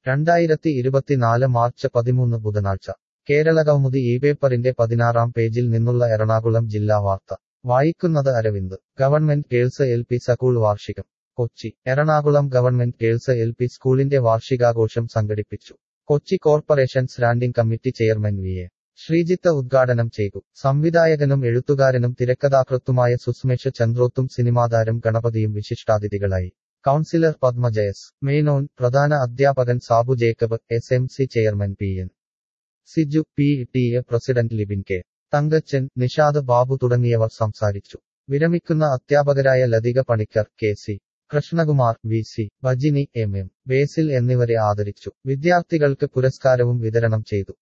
രണ്ടായിരത്തി ഇരുപത്തിനാല് മാർച്ച് പതിമൂന്ന് ബുധനാഴ്ച കേരള കൗമുദി ഈ പേപ്പറിന്റെ പതിനാറാം പേജിൽ നിന്നുള്ള എറണാകുളം ജില്ലാ വാർത്ത വായിക്കുന്നത് Aravind government girls L P school വാർഷികം Kochi Ernakulam government girls L P സ്കൂളിന്റെ വാർഷികാഘോഷം സംഘടിപ്പിച്ചു Kochi corporation standing committee chairman V A Sreejith ഉദ്ഘാടനം ചെയ്തു സംവിധായകനും എഴുത്തുകാരനും തിരക്കഥാകൃത്തുമായ സുസ്മേഷ് ചന്ദ്രോത്തും സിനിമാതാരം ഗണപതിയും വിശിഷ്ടാതിഥികളായി കൗൺസിലർ പത്മജയസ് മേനോൻ പ്രധാന അധ്യാപകൻ Sabu Jacob S M C chairman P N Siju P T A president Libin K Thankachan Nishad Babu തുടങ്ങിയവർ സംസാരിച്ചു വിരമിക്കുന്ന അധ്യാപകരായ Lathika Panicker K C Krishnakumar V C Bhajini M M Basil എന്നിവരെ ആദരിച്ചു വിദ്യാർത്ഥികൾക്ക് പുരസ്കാരവും വിതരണം ചെയ്തു